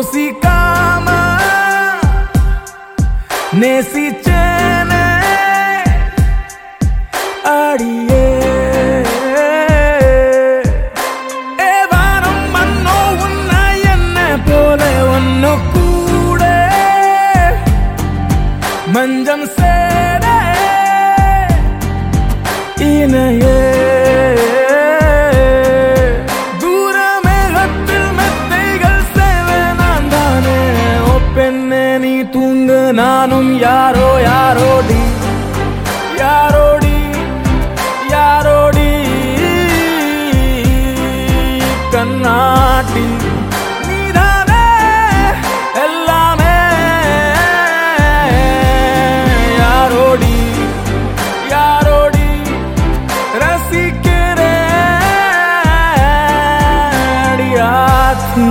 யோசிக்காம நேசிச்சேனே அடியே ஏ வானம் மண்ணோ உன்னை என்ன போல ஒன்னு கூட மஞ்சம் சேர இணையே தூரமேகத்தில் மெத்தைகள் சேவை நான் தானே ஓ பெண்ணே நீ தூங்கு நானும் யாரோ யாரோடி யாரோடி யாரோடி கண்ணாட்டி நீதானே எல்லாமே யாரோடி யாரோடி ரசிக்கிறேன் அடியாத்தி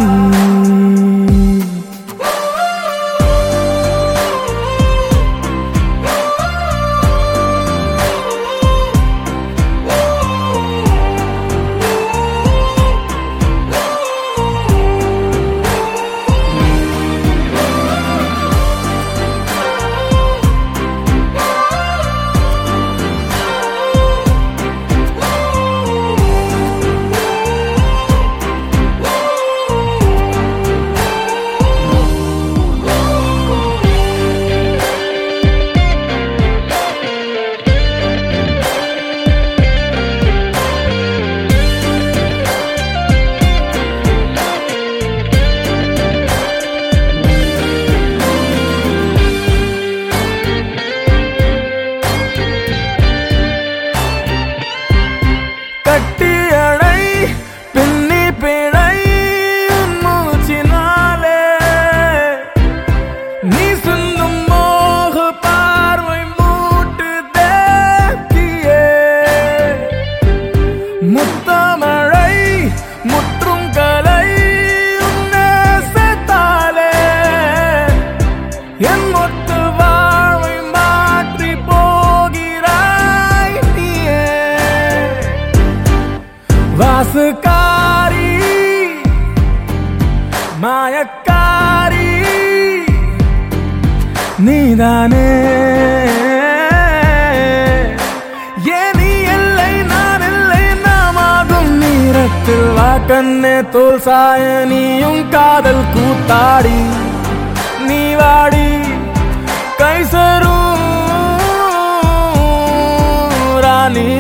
கட்டியடை பின்னி பிழை உன் மூச்சினாலே நீ சிந்தும் மோக பார்வை மூட்டு தேக்கியே முத்தமழை முற்றும் கலை உன்னை சேர்த்தாலே என் மொத்த வாழ்வை மாற்றி போகிறாய் நீயே வாசுக்காரி மாயக்காரி நீதானே ஏன் நீ இல்லை நான் இல்லை நாமாகும் நீரத்தில் வா கண்ணே தோல் சாய நீயும் காதல் கூத்தாடி நீ வாடி கைசரும் ராணி